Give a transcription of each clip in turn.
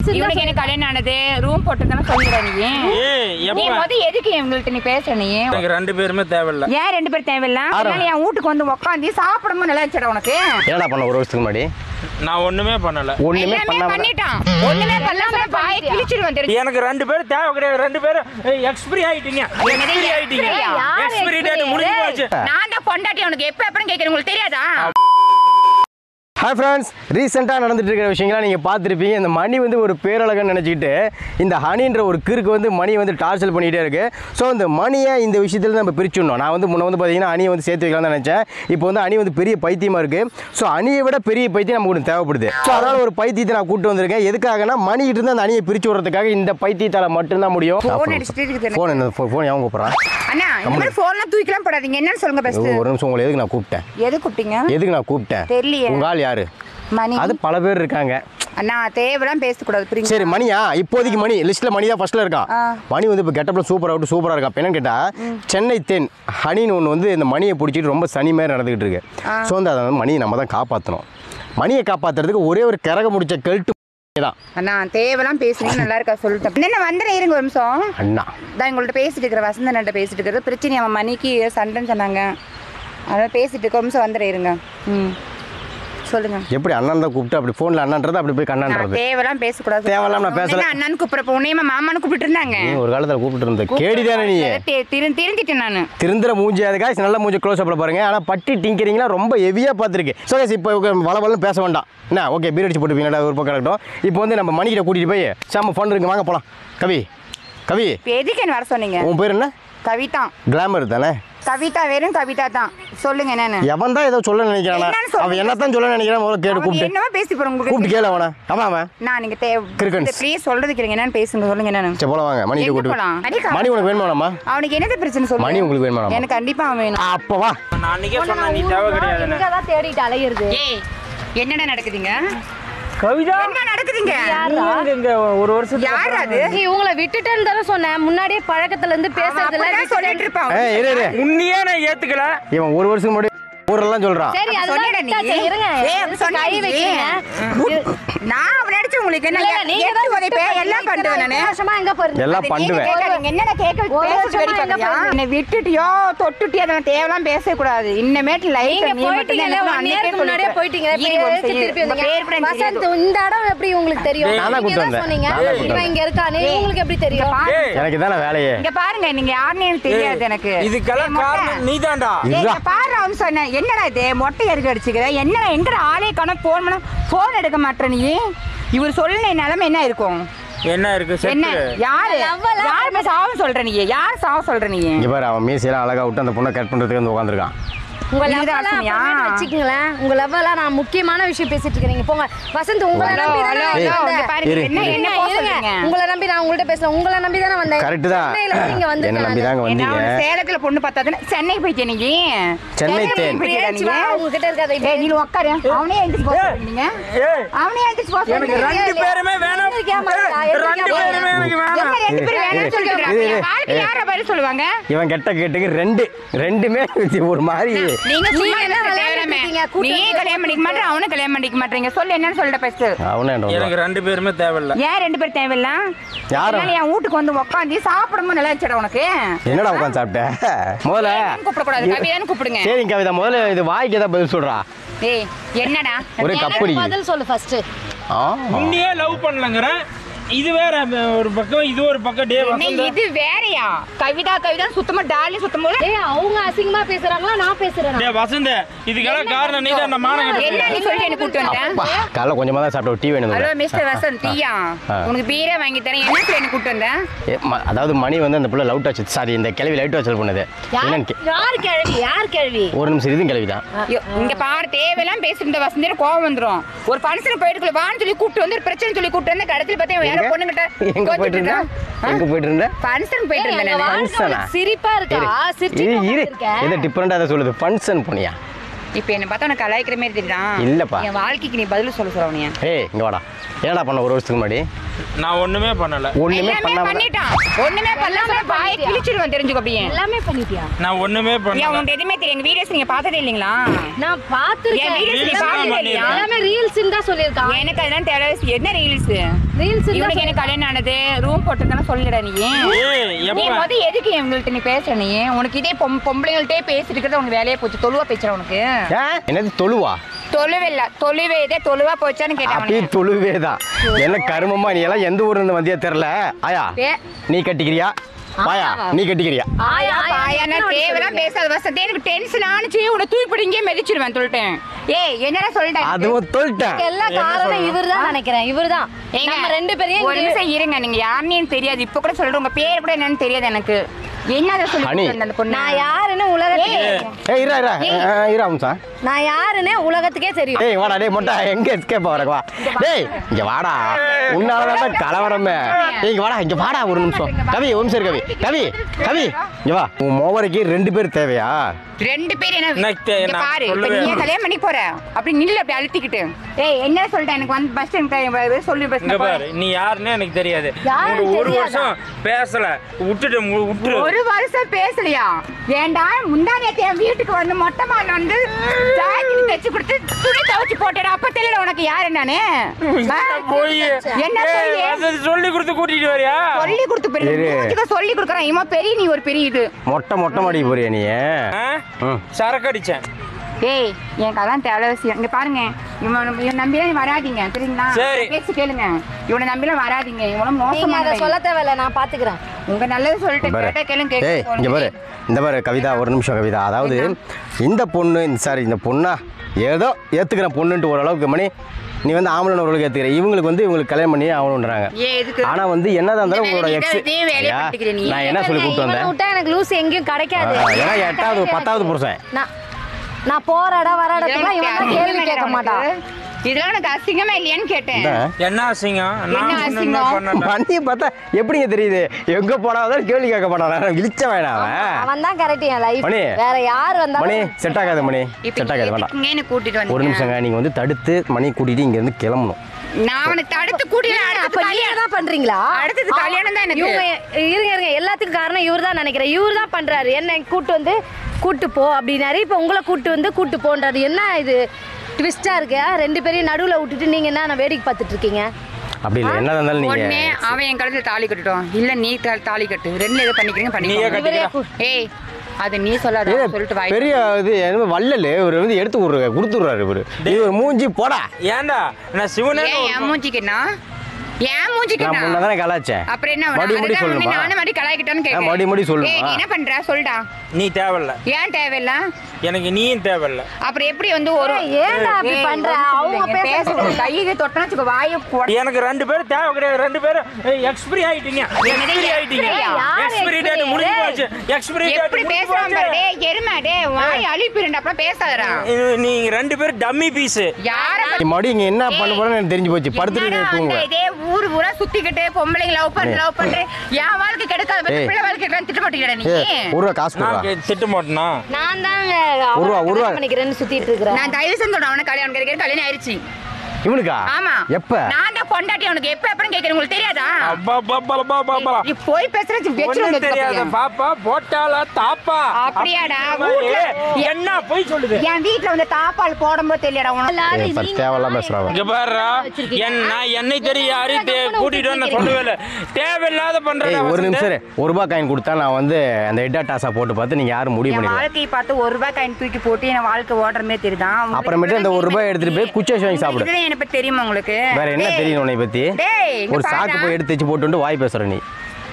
இவனுக்கு எனக்கு கல்யாணம் ஆனது ரூம் போட்டுருந்தானே சொல்லிடுற நீ ஏய் நீ எப்ப முத எதுக்கு இவங்கள்ட்ட நீ பேசுற நீ எனக்கு ரெண்டு பேருமே தேவையில்ல ஏன் ரெண்டு பேரும் தேவையில்ல அதனால என் வீட்டுக்கு வந்து உட்காந்து சாப்பிடும்போது நல்லா இருந்துச்சடா உனக்கு என்னடா பண்ண ஒரு வருஷத்துக்கு முன்னாடி நான் ஒண்ணுமே பண்ணல ஒண்ணுமே எல்லாமே பண்ணாம பண்ணிட்டான் ஒண்ணுமே பண்ணாம பாய கிழிச்சிருவேன் தெரிஞ்சு எனக்கு ரெண்டு பேரும் தேவை கிடையாது ரெண்டு பேரும் எக்ஸ்பிரி ஆயிட்டீங்க எக்ஸ்பிரி ஆயிட்டீங்க expiry-யா? எக்ஸ்பிரி டேட் முடிஞ்சு போச்சு நான் தான் பொண்டாட்டி உனக்கு எப்ப எப்பன்னு கேட்கறேன் உங்களுக்கு தெரியாதா ஹாய் ஃப்ரெண்ட்ஸ் ரீசெண்டாக நடந்துட்டு இருக்கிற விஷயங்கள்லாம் நீங்கள் பார்த்துருப்பீங்க இந்த மணி வந்து ஒரு பேரழகன்னு நினச்சிக்கிட்டு இந்த ஹனின்ற ஒரு கிறுக்கு வந்து மணி வந்து டார்ச்சல் பண்ணிகிட்டே இருக்குது ஸோ இந்த மணியை இந்த விஷயத்தில் நம்ம பிரிச்சுடணும் நான் வந்து முன்ன வந்து பார்த்தீங்கன்னா அணியை வந்து சேர்த்து வைக்கலாம் தான் நினச்சேன் இப்போ வந்து அணி வந்து பெரிய பைத்தியமாக இருக்குது ஸோ அணியை விட பெரிய பைத்தியம் நமக்கு ஒன்று தேவைப்படுது ஸோ அதனால் ஒரு பைத்தியத்தை நான் கூட்டு வந்திருக்கேன் எதுக்காகனா மணிக்கிட்ட இருந்து அந்த அணியை பிரித்து விடுறதுக்காக இந்த பைத்தியத்தால் மட்டும்தான் முடியும் Phone அடிச்சிட்டு இருக்குது எனக்கு. ஃபோன் என்ன ஃபோன் எவன் கூப்பிட்றான் அண்ணா இந்த மாதிரி போன்லாம் தூக்கிலாம் போடாதீங்க என்னன்னு சொல்லுங்க பெஸ்ட் ஒரு நிமிஷம் உங்களை எதுக்கு நான் கூப்பிட்டேன் எது கூப்பிட்டீங்க எதுக்கு நான் கூப்பிட்டேன் தெரியலையே. உங்கள் ஆள் யாரு மணி அது பல பேர் இருக்காங்க அண்ணா தேவைலாம் பேசக்கூடாது புரியுங்க சரி மணியா இப்போதைக்கு மணி லிஸ்ட்ல மணி தான் ஃபர்ஸ்ட்ல இருக்கான் ஆ. மணி வந்து இப்போ கெட்டப்ல சூப்பர் அவுட் சூப்பரா இருக்கா இப்ப என்னன்னு கேட்டா சென்னை தென் ஹனின்னு ஒன்று வந்து இந்த மணியை பிடிச்சிட்டு ரொம்ப சனி மாதிரி நடந்துகிட்டு இருக்கு ஸோ வந்து அதை வந்து மணியை நம்ம தான் காப்பாற்றணும் மணியை காப்பாத்துறதுக்கு ஒரே ஒரு கரக முடிச்ச கெல்ட்டு தான் அண்ணா தேவைலாம் பேசுனீங்க நல்லா இருக்கா சொல்லிட்டேன் என்ன வந்துடுறேன் இருங்க ஒரு நிமிஷம் அண்ணா தான் உங்கள்ட்ட பேசிட்டு இருக்கிற வசந்தன்ட்ட பேசிட்டு இருக்கிறது பிரச்சனை அவன் மணிக்கு சண்டைன்னு சொன்னாங்க அதான் பேசிட்டு இருக்க ஒரு நிமிஷம் வந்துடுறேன் இருங்க ம் சொல்லுங்க எப்படி அண்ணன் தான் கூப்பிட்டு அப்படி ஃபோனில் அண்ணன்றது அப்படி போய் நான் கண்ணன்றது தேவைலாம் பேசக்கூடாது தேவையில்லாம் நான் பேசல. அண்ணன் கூப்பிட்றப்ப உன்னையுமா மாமான்னு கூப்பிட்டு இருந்தாங்க நீ ஒரு காலத்தில் கூப்பிட்டு இருந்த கேடி தானே நீ திருந்திட்டேன் நான் திருந்துற மூஞ்சி அது காய்ச்சி நல்ல மூஞ்சி க்ளோஸ் அப்பில் பாருங்க ஆனால் பட்டி டிங்கரிங்லாம் ரொம்ப ஹெவியாக பார்த்துருக்கு ஸோ இப்போ வள வளன்னு பேச வேண்டாம் என்ன ஓகே பீர் அடிச்சு போட்டுப்பீங்கடா ஒரு பக்கம் இருக்கட்டும் இப்போ வந்து நம்ம மணிக்கிட்ட கூட்டிகிட்டு போய் சாம ஃபோன் இருக்கு வாங்க போகலாம் கவி கவி இப்ப எதுக்கு என்ன வர சொன்னீங்க உன் பேர் என்ன கவிதா கிளாமர் தானே கவிதா வெறும் கவிதா தான் சொல்லுங்க என்னன்னு எவன் தான் ஏதோ சொல்ல நினைக்கிறானா என்னன்னு சொல்லுங்க. அவன் என்னத்தான் சொல்ல நினைக்கிறான் முதல்ல கேட்டு அவங்க கூப்பிட்டு என்னவோ பேசி போறோம் கூப்பிட்டு உங்களுக்கு கேளு அவனை அவன் அவன் நான் நீங்க தேவை கிறுக்கன்ஸ். ப்ளீஸ் சொல்றது கேளுங்க என்னன்னு பேசுங்க சொல்லுங்க என்னன்னு சரி போல வாங்க மணி எங்க கூட்டு போலாம்? அடிக்கா. மணி உனக்கு வேணுமாடாமா அவனுக்கு என்னது பிரச்சனை சொல்லு மணி உங்களுக்கு வேணுமாடாமா எனக்கு கண்டிப்பா அவன் வேணும் அப்போ வா நான் அன்னைக்கே சொன்னேன் நீ தேவை கிடையாதுன்னு இங்கதான் தேடிட்டு அலையிறது ஏய் என்னடா நடக்குதுங்க கவிதா என்ன நடக்குதுங்க நீ இங்க ஒரு வருஷம் யார் அது நீ உங்களை விட்டுட்டேன்னு தானே சொன்னேன் முன்னாடியே பழக்கத்துல இருந்து அவன் பேசுறதுல அப்படிதான் சொல்லிட்டு இருப்பான் ஏய் இரு இரு உன்னையே நான் ஏத்துக்கல இவன் ஒரு வருஷத்துக்கு முன்னாடி ஊரெல்லாம் சொல்கிறான் சரி அதெல்லாம் சொன்னேடா நீ. விட்டாச்சு, இருங்க ஏய், எதுக்கு சொன்னேடா கை நீ. வைக்கிறீங்க நான் அவனை அடிச்சு உங்களுக்கு என்ன இல்ல, இல்ல, நீங்க எட்டு தான் உதைப்பேன், விட்டு எல்லாம் போறீங்க. பண்ணுவேன் இத்தனை நானு வருஷமா எங்க போறீங்க எல்லாம் அது நீங்க பண்ணுவேன் கேட்காதீங்க. என்னடா கேட்க ஒரு பேச வருஷமா வெடி எங்க பார்க்கறியா? போறீங்க? என்னை விட்டுட்டியோ தொட்டுட்டியோ அதெல்லாம் தேவைலாம் பேசக்கூடாது இன்னமேட்டு லைஃப் நீங்க போயிட்டீங்கல்ல ஒன் இயருக்கு முன்னாடியே போயிட்டீங்க இப்ப எதுக்கு திருப்பி வந்தீங்க வசந்த் இந்த இடம் எப்படி உங்களுக்கு தெரியும் நான் தான் நீங்க கூட்டு தான் வந்தேன். சொன்னீங்க நான் தான் கூட்டு இவன் இங்க இருக்கானே ஏய். உங்களுக்கு எப்படி தெரியும் ஏய் எனக்கு தானே வேலையே இங்க பாருங்க நீங்க யாருன்னு எனக்கு தெரியாது எனக்கு இதுக்கெல்லாம் காரணம் நீதான்டா ஏய், இதுதான் இங்க பாரு அவன் சொன்னேன் என்னடா இது மொட்டை எருக்கு அடிச்சுக்கிற என்னடா எங்கடா ஆளே காணோம் ஃபோன் பண்ண ஃபோன் எடுக்க மாட்டேற நீ இவர் சொல்லுன நிலைமை என்ன இருக்கும் என்ன இருக்கு என்ன செத்து யாரு லவ்வெல்லாம் யாருமே சாவ சொல்ற நீ யார் சாவ சொல்ற நீ இங்க பாரு அவன் மீசையெல்லாம் அழகா விட்டு அந்த பொண்ணை கட் பண்ணுறதுக்கு வந்து உட்காந்துருக்கான் உங்க நீங்க லவ் தான் எல்லாம் சொன்னியா? அப்புறமேட்டு வச்சுக்கங்களேன் உங்க லவ் எல்லாம் நான் முக்கியமான விஷயம் பேசிட்டு இருக்கேன் போங்க வசந்த் உங்களை ஹலோ நம்பி ஹலோ தானே ஹலோ வந்தேன். இங்க பாருங்க இரு, என்ன இரு. என்ன இருங்க, போக இருங்க. சொல்றீங்க உங்களை நம்பி நான் உங்கள்ட்ட பேசல உங்களை நம்பி தானே வந்தேன் கரெக்டு தான் சென்னையில இருந்து இங்க என்ன நம்பி வந்திருக்கேன் தாங்க ஏன்னா வந்தீங்க அவன் சேலத்துல பொண்ணு பார்த்தாதுன்னு சென்னை போயிட்டே நீ சென்னை தேன் போயிட்டியா பேச்சு வா, நீ? உங்ககிட்ட இருக்காத ஏய் நீ உட்காரு அவனே எழுந்திரிச்சு போக சொல்றீங்க ஏய் அவனே எழுந்திரிச்சு போக எனக்கு சொல்றீங்க ரெண்டு பேருமே வேணும் எந்திரிக்கா மாட்டியா? ஏய், எந்திரிக்கா ரெண்டு பேருமே எனக்கு என்ன வேணாம் ரெண்டு பேரும் வேணாம்னு சொல்லிட்டு இரு, இருக்காங்க? இரு. வாழ்க்கை யார பதில் சொல்லுவாங்க இவன் கெட்ட கேட்டுக்கு ரெண்டு ரெண்டுமே ஒரு மாதிரி நீங்க சும்மா நீங்க என்ன என்ன விளையாடிட்டு தேவையில்லாம இருக்கீங்க? கூட்டம் நீ கல்யாணம் பண்ணிக்க மாட்டேன் அவனும் கல்யாணம் பண்ணிக்க மாட்டேங்க சொல்லு என்னன்னு சொல்லிட்ட ஃபர்ஸ்ட் அவனே என்ன எனக்கு ரெண்டு பேருமே தேவையில்ல ஏன் ரெண்டு பேரும் தேவையில்ல யாரும்? அதனால என் வீட்டுக்கு வந்து உட்காந்து சாப்பிடும்போது நல்லா இருந்துச்சடா உனக்கு என்னடா உட்காந்து சாப்பிட்ட முதல்ல கூப்பிடக்கூடாது கவிதான்னு கூப்பிடுங்க சரிங்க கவிதா முதல்ல இது வாய்க்கு ஏதாவது பதில் சொல்றா ஏய் என்னடா ஒரே கப்படி பதில் சொல்லு ஃபர்ஸ்ட் ஆ உன்னையே லவ் பண்ணலங்கிற இது வேற ஒரு பக்கம் இது ஒரு பக்கம் டே என்ன வசந்த இது வேறயா கவிதா கவிதா சுத்தமா டாலி சுத்தம் போது ஏய் அவங்க அசிங்கமா பேசுறாங்களா நான் பேசுறேனா டே வசந்த இதுக்கெல்லாம் காரணம் நீ தான் அந்த மானம் என்ன கெட்டது. நீ சொல்லிட்டு எனக்கு கூப்பிட்டு வந்தேன் அப்பா, காலைல கொஞ்சமா தான் சாப்பிட்ட டீ வேணும் ஹலோ மிஸ்டர் வசந்த் டீயா ஆ. உனக்கு பீரே வாங்கி தரேன் என்ன சொல்லி எனக்கு கூப்பிட்டு வந்தேன் ஏ, ம- அதாவது மணி வந்து அந்த பிள்ளை லவ் டச் சாரி இந்த கிளவி லைட் வச்சல் பண்ணுது என்னன்னு கே- யார் கேள்வி யார் கேள்வி ஒரு நிமிஷம் இதுவும் கிளவி தான் ஐயோ, இங்க பாரு தேவையெல்லாம் பேசிட்டு இருந்த வசந்தி கோவம் வந்துரும் ஒரு ஃபங்க்ஷன் போயிட்டு வான்னு சொல்லி கூப்பிட்டு வந்து ஒரு பிரச்சனை சொல்லி கூப்பிட்டு வந்து கடைசியில் பார்த்தா வேற எங்க? பொண்ணுகிட்ட எங்க போயிட்டு இருந்த எங்க போயிட்டு இருந்த ஃபங்க்ஷன் போயிட்டு ஏய், இருந்தேன் எங்க நானு. வாழ்க்கை ஃபங்க்ஷனா? உனக்கு சிரிப்பா இருக்கா இரு சிரிச்சுட்டு இரு இருக்கேன் இதை டிஃப்ரெண்டாக அதை சொல்லுது ஃபங்க்ஷன் போனியா இப்போ என்ன பார்த்தா உனக்கு கலாய்க்கிற மாதிரி தெரியுதா இல்லப்பா. என் வாழ்க்கைக்கு நீ பதில் சொல்ல சொல்ல உனிய ஏய் இங்க வாடா என்னடா பண்ண ஒரு வருஷத்துக்கு முன்னாடி நான் ஒண்ணுமே பண்ணல ஒண்ணுமே எல்லாமே பண்ணாம பண்ணிட்டான் ஒண்ணுமே பண்ணாம பாய் கிழிச்சிடுவேன் தெரிஞ்சுக்கோ அப்படியே எல்லாமே பண்ணிட்டியா நான் ஒண்ணுமே ஏன் பண்ணல உனக்கு எதுவுமே தெரியும் எங்க வீடியோஸ் நீங்க பார்த்ததே இல்லைங்களா நான் பாத்துருக்கேன் என் வீடியோஸ் நீ Reels பார்த்ததே தான் இல்லையா எல்லாமே ரீல்ஸ் தான் சொல்லியிருக்கான் எனக்கு அதெல்லாம் தேவை என்ன ரீல்ஸ் ரீல்ஸ் இவனுக்கு எனக்கு கல்யாணம் ஆனது ரூம் போட்டுருந்தானே சொல்லிடா நீ ஏய் நீ எப்ப முத எதுக்கு இவங்கள்ட்ட நீ பேசுற நீ உனக்கு இதே பொம் பொம்பளைங்கள்ட்டே பேசிட்டு இருக்கிறது உனக்கு வேலையே போச்சு தொழுவா பேசுற உனக்கு ஏன் என்னது தொழுவா தொழுவே இல்ல தொழுவே இதே தொழுவா போச்சான்னு கேட்டேன் அப்படியே அவனுக்கு. தொழுவே தான் என்ன கருமமா நீ எல்லாம் எந்த ஊர்ல இருந்து வந்தியா தெரியல ஆயா பே- நீ கட்டிக்கிறியா பாயா நீ கட்டிக்கிறியா ஆயா ஆயா, பாயான்னா எத்தனை வாட்டி தேவையெல்லாம் பேசாத வசதி எனக்கு டென்ஷன் ஆனிச்சு உன்னை தூக்கி பிடிங்க மிதிச்சிருவேன் சொல்லிட்டேன் ஏய் என்னடா சொல்லிட்டேன் அதுவும் தொல்ட்டேன் எல்லா காரணம் இவர்தான் நினைக்கிறேன் இவர்தான் ஏங்க, நம்ம ரெண்டு பேரையும் ஒரு இங்க- நிமிஷம் இருங்க நீங்க யாருன்னு எனக்கு தெரியாது இப்ப கூட சொல்றேன் உங்க பேர் கூட என்னன்னு தெரியாது எனக்கு என்னத சொல்லி ஹனி. கொடுத்தது அந்த பொண்ணு நான் யாருன்னு உலகத்துக்கு ஏய். ஏய் இரா இரா ஆ, இரா அம்சா நான் யாருன்னு உலகத்துக்கே தெரியும் டேய் வாடா டேய் மொட்டை எங்க எஸ்கேப் ஆகிறக்கு வா டேய் இங்க வாடா உன்னால தான் கலவரமே டேய் இங்க வாடா இங்க வாடா ஒரு நிமிஷம் கவி ஒரு நிமிஷம் இரு கவி கவி கவி இங்க வா உன் மோவரைக்கு ரெண்டு பேர் தேவையா ரெண்டு பேர் என்ன நான் தே- இங்க நான் பாரு இப்ப சொல்லுவேன். நீ கல்யாணம் பண்ணி போற அப்படி நில்லு அப்படி அழுத்திக்கிட்டு ஏய் என்ன சொல்லிட்டேன் எனக்கு வந்து பஸ் ஸ்டாண்ட் சொல்லி பஸ் இங்க பாரு நீ யாருன்னே எனக்கு தெரியாது யாருன்னு உனக்கு ஒரு தெரியாதா? வருஷம் பேசல விட்டுட்டு மு- விட்டுரு ஒரு வருஷம் பேசலையா ஏண்டா முந்தா நேத்து என் வீட்டுக்கு வந்து மொட்டை மாலை வந்து ஜாக்கெட் தைச்சு கொடுத்து துணி துவைச்சு போட்டேடா அப்ப தெரியல உனக்கு யாரு நானு ஆ? போய் என்ன போய்? சொல்லி கொடுத்து கூட்டிட்டு வரியா சொல்லி கொடுத்து பெரிய இரு. மூஞ்சிக்கு சொல்லி கொடுக்குறான் இவன் பெரிய நீ ஒரு பெரிய இது மொட்டை மொட்டை மாடிக்கு போறியா நீ ஆ? ம் சரக்கு அடிச்சேன் ஏய் எனக்கு அதான் தேவை விஷயம் இங்க பாருங்க இவன் இவன் நம்பிலாம் நீ வராதீங்க சரிங்களா சரி. பேச்சு கேளுங்க இவனை நம்பிலாம் வராதீங்க இவனும் நீங்க அதை மோசமான சொல்ல தேவையில்ல நான் பாத்துக்கிறேன் உங்க நல்லது சொல்லிட்டு பாரு கேட்டா கேளுங்க ஏய் இங்க பாரு இந்த பாரு கவிதா ஒரு நிமிஷம் கவிதா அதாவது இந்த பொண்ணு இந்த சாரி இந்த பொண்ணா ஏதோ ஏத்துக்கிறேன் பொண்ணுன்ட்டு ஓரளவுக்கு மணி நீ வந்து ஆம்பளை ஓரளவுக்கு ஏத்துக்கிற இவங்களுக்கு வந்து இவங்களுக்கு கல்யாணம் பண்ணி ஆகணுன்றாங்க ஏன் எதுக்கு ஆனா வந்து என்னதான் இருந்தாலும் இந்த உங்களோட வேலையை எக்ஸ் இதே வேலையை பார்த்துக்கிற நீ. நான் என்ன சொல்லி கூப்பிட்டு இவனை வந்தேன் விட்டா எனக்கு லூஸ் எங்கேயும் கிடைக்காது ஆ, ஏன்னா எட்டாவது பத்தாவது புருஷன் நான் நான் போற இடம் வர இடத்துக்குலாம் இவன் தான் கேள்வி கேட்க மாட்டான் இதெல்லாம் உனக்கு அசிங்கமா இல்லையான்னு கேட்டேன் இந்த என்ன அசிங்கம் என்ன நான் ஒண்ணுமே அசிங்கம்? பண்ணல வண்டியை பார்த்தா எப்படிங்க தெரியுது எங்க போனாலும் கேள்வி கேட்க மாட்டான் இழிச்ச வேணாம் அவன் அவன் தான் கரெக்ட் என் லைஃப் மணி. வேற யார் மணி வந்தாலும் செட் ஆகாது மணி இப்ப செட் ஆகாது வேண்டாம் எதுக்குங்க என்ன கூட்டிட்டு ஒரு வந்தீங்க நிமிஷங்க நீங்க வந்து தடுத்து மணி கூட்டிட்டு இங்க இருந்து கிளம்பணும் நான் அவனை தடுத்து கூட்டிட்டு அப்ப அடுத்து நீங்க கல்யாணம் தான் பண்றீங்களா அடுத்தது கல்யாணம் தான் எனக்கு. இவங்க இருங்க இருங்க எல்லாத்துக்கும் காரணம் இவர் தான் நினைக்கிறேன் இவர் தான் பண்றாரு என்ன கூட்டு வந்து கூட்டு போ அப்படின்னாரு இப்போ உங்களை கூட்டு வந்து கூட்டு போன்றாரு என்ன இது ட்விஸ்டா இருக்கு ஆ? ரெண்டு பேரையும் நடுவுல விட்டுட்டு நீங்க என்ன நான் வேடிக்கை பார்த்துட்டு இருக்கீங்க அப்படி இல்லை என்ன இருந்தாலும் நீங்க ஒண்ணு அவன் என் கழுத்துல தாலி கட்டட்டும் இல்ல நீ தா- தாலி கட்டு ரெண்டுல எது பண்ணிக்கிறீங்க நீயே பண்ணிக்கோ கட்டிக்கிறா ஏய் அது நீ சொல்லாத ஏய், அவன் சொல்லிட்டு வாய் பெரிய இது என்ன வள்ளல் இவர் வந்து எடுத்து விடுறாரு கொடுத்துட்றாரு இவரு இது ஒரு மூஞ்சி போடா ஏன்டா நான் சிவனே ஏன் என் மூஞ்சிக்குன்னா ஏன் மூஞ்சிக்குன்னா நான் முன்ன தானே கலாச்சேன் அப்புறம் என்ன மடி மடி அதுதான் சொல்லணுமா நானும் மடி கலாய்க்கிட்டான்னு கேட்கிறேன். மடி மடி சொல்லணுமா? ஏய், நீ என்ன பண்ற சொல்டா நீ தேவையில்ல ஏன் தேவையில்ல எனக்கு நீயும் தேவையில்ல அப்புறம் எப்படி வந்து ஒரு ஏய், ஏன்டா அப்படி ஏய், பண்ற? ஒரு அவங்க நிமிஷம் இருங்க. பேசுறது. பேசுறது கையை தொட்டா வச்சுக்கோ வாயை போட எனக்கு ரெண்டு பேரும் தேவை கிடையாது ரெண்டு பேரும் எக்ஸ்பிரி ஆயிட்டீங்க எக்ஸ்பிரி ஆயிட்டீங்க யார் எக்ஸ்பிரி டேட் expiry? முடிஞ்சு போச்சு எக்ஸ்பிரி டேட் எப்படி பேசுறான் பாரு டேய் எருமை டேய் வாய் அழிப்பிருண்டா அப்புறம் பேசாதடா நீங்க ரெண்டு பேரும் டம்மி பீஸ் யார நீ மறுபடியும் இங்க என்ன பண்ண போறேன்னு எனக்கு தெரிஞ்சு போச்சு படுத்துட்டு என்னடா தூங்க வந்த இதே ஊர் ஊரா சுத்திக்கிட்டு பொம்பளைங்க லவ் பண்ணு லவ் பண்ற என் வாழ்க்கை கெடுக்காத பத்தி ஏய். பிள்ளை வாழ்க்கை கெடுக்காத திட்ட மாட்டேங்கிறா நீ ஏ ஒரு ரூபா காசு கொடுறா நான் திட்ட மாட்டேனா நான் தாங்க ஒரு ரூபா, ஒரு ரூபா. அவனை பண்ணிக்கிறேன்னு சுத்திட்டு இருக்கிறேன் நான் தயவு செஞ்சு சொல்றேன் அவனை கல்யாணம் கிடைக்கிற கல்யாணம் ஆயிருச்சு இவனுக்கா ஆமா எப்ப நான் தான் பொண்டாட்டி அவனுக்கு எப்ப அப்புறம் கேட்கறேன் உங்களுக்கு தெரியாதா அப்பா பாப்பா பாப்பா நீ போய் பேசுற வெச்சு ஒண்ணும் தெரியாத பாப்பா போட்டாளா தாப்பா அப்படியாடா? அப்படிங்கிற மாதிரி வீட்ல- என்ன போய் சொல்லுது என் வீட்ல வந்து தாப்பால் போடும்போது தெரியலடா உனக்கு எல்லாரும் ஏய், நீங்க தேவையில்லாம தான் பேசுறாங்க. இங்க பாருடா வச்சிருக்கீங்க. என் நான் என்னை தெரியும் யாரையும் தே- கூட்டிட்டு வந்து நான் சொல்லவே இல்லை தேவையில்லாத ஏய் பண்றேன் ஒரு நிமிஷம் இரு. ஒரு ரூபா காயின் கொடுத்தா நான் வந்து அந்த ஹெட்டா டாஸா போட்டு பார்த்து நீங்க யாரும் முடிவு என் பண்ணிடுவேன் வாழ்க்கையை பார்த்து ஒரு ரூபாய் காயின் தூக்கி போட்டு என் வாழ்க்கை ஓடுற மாதிரி தெரியுதா உங்களுக்கு அப்புறமேட்டு அந்த ஒரு ரூபாய் எடுத்துட்டு போய் குச்சி வச்சு வாங்கி சாப்பிடு. இதுல எனக்கு தெரியுமா உங்களுக்கு வேற என்ன டேய், தெரியும் உன்னை பத்தி டேய் இங்க ஒரு சாக்கு பாருடா. போய் எடுத்து வச்சு போட்டு வந்து வாய் பேசுற நீ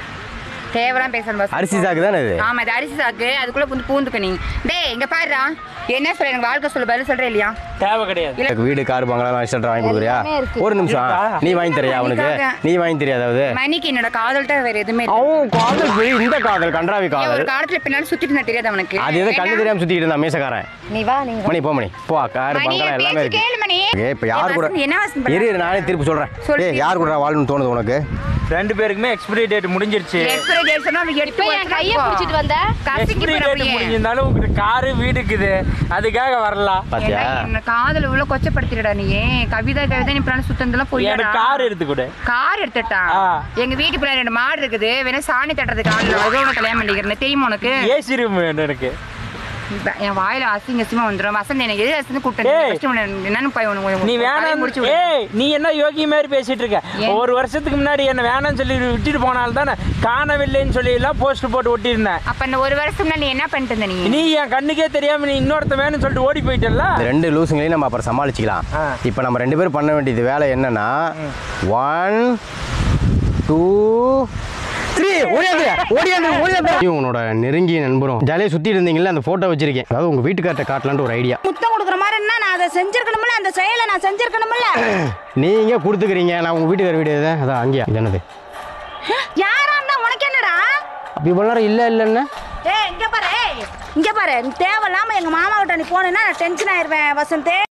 தேவலாம் பேசணும் பஸ் அரிசி சாக்கு தானே இது ஆமா இது அரிசி சாக்கு அதுக்குள்ள வந்து பூந்துக்க நீ டேய் இங்க பாருடா என்ன சொல்ற எனக்கு வாழ்க்கை சொல்ல பதில் சொல்றே இல்லையா தேவை கிடையாது எனக்கு வீடு கார் பங்களா எக்ஸ்ட்ரா வாங்கி கொடுக்குறியா எல்லாமே இருக்கு. ஒரு நிமிஷம் நீ வாங்கி தரியா அவனுக்கு அதுக்காக. நீ வாங்கி தெரியாதாவது மணிக்கு என்னோட காதல்கிட்ட வேற எதுவுமே இல்ல. அவன் காதல் போய் இந்த காதல் கன்றாவி ஏன் ஒரு காதல் காலத்துல பின்னாடி சுத்திட்டு இருந்தா தெரியாது அவனுக்கு அது எதோ கண்ணு தெரியாம சுத்திட்டு இருந்தான் மீசக்காரன் நீ வா நீங்க வா. மணி போ மணி போ கார் மணி, பங்களா எல்லாமே பேச்சு இருக்கு கேளு மணி. ஏய், இப்ப யார் கூட வசந்த், என்ன வசந்த் இரு இரு, நானே திருப்பி சொல்றேன் சொல்லு. ஏய் யார் கூட வாழணும்னு தோணுது உனக்கு ரெண்டு பேருக்குமே எக்ஸ்பிரி டேட் முடிஞ்சிருச்சு எக்ஸ்பிரே டேட் சொன்னா அவங்க எடுத்து இப்போ என் கையை பிடிச்சிட்டு வந்த கசிக்கு எக்ஸ்பிரி டேட் போறப்பயே முடிஞ்சிருந்தாலும் உங்களுக்கு காரு வீடு இருக்குது அதுக்காக வரலாம் பாத்தியா ஏன்னா, என்ன காதல உள்ள கொச்சப்படுத்திடா நீ கவிதா கவிதா நீ பிராண சுத்தந்தெல்லாம் போய் எனக்கு கார் எடுத்து கொடு கார் எடுத்துட்டான் ஆ. எங்க வீட்டு பிள்ளை ரெண்டு மாடு இருக்குது வேணா சாணி தட்டுறதுக்கு ஆள் அதோ உனக்கு கல்யாணம் பண்ணிக்கிறேன் தெரியுமா உனக்கு ஏசி ரூம் வேணும் எனக்கு இப்ப என் வாயில அசிங்க அசிங்கமா வந்துடும் வசந்த் எனக்கு எது அசிங்க ஏய். கூட்டம் என்னன்னு போய் உனக்கு நீ வேணாம் முடிச்சு விடு. ஏய் நீ என்ன யோகி மாதிரி பேசிட்டு இருக்க ஏன்? ஒரு வருஷத்துக்கு முன்னாடி என்ன வேணாம்னு சொல்லி விட்டுட்டு போனால்தானே தானே காணவில்லைன்னு சொல்லி எல்லாம் போஸ்ட் போட்டு ஒட்டியிருந்தேன் அப்ப இந்த ஒரு வருஷம் நீ என்ன பண்ணிட்டு இருந்த நீ நீ என் கண்ணுக்கே தெரியாம நீ இன்னொருத்த வேணும்னு சொல்லிட்டு ஓடி போயிட்டல்ல இந்த ரெண்டு லூசுங்களையும் நம்ம அப்புறம் சமாளிச்சுக்கலாம் ஆ. இப்போ நம்ம ரெண்டு பேரும் பண்ண வேண்டியது வேலை என்னன்னா ஒன் டூ த்ரீ ஓடியாந்து ஓடியாந்து ஓடியாந்து உன்னோட நெருங்கிய நண்பரும் ஜாலியாக சுற்றிட்டு இருந்தீங்களா அந்த ஃபோட்டோ வச்சிருக்கேன் அதாவது உங்கள் வீட்டுக்கார்ட்ட காட்டலான்ட்டு ஒரு ஐடியா முத்தம் கொடுக்குற மாதிரி என்ன நான் அதை செஞ்சிருக்கணும்ல அந்த செயலை நான் செஞ்சிருக்கணும்ல நீங்கள் கொடுத்துக்கிறீங்க நான் உங்கள் வீட்டுக்கார வீடு தான் அதான் அங்கேயா இது என்னது யாரா இருந்தா உனக்கு என்னடா அப்படி இவ்வளோ நேரம் இல்லை இல்லைன்னு ஏய் இங்க பாரு ஏய், இங்க பாரு நீ தேவையில்லாம எங்க மாமா கிட்ட நீ போனேன்னா நான் டென்ஷன் ஆயிருவேன் வசந்தே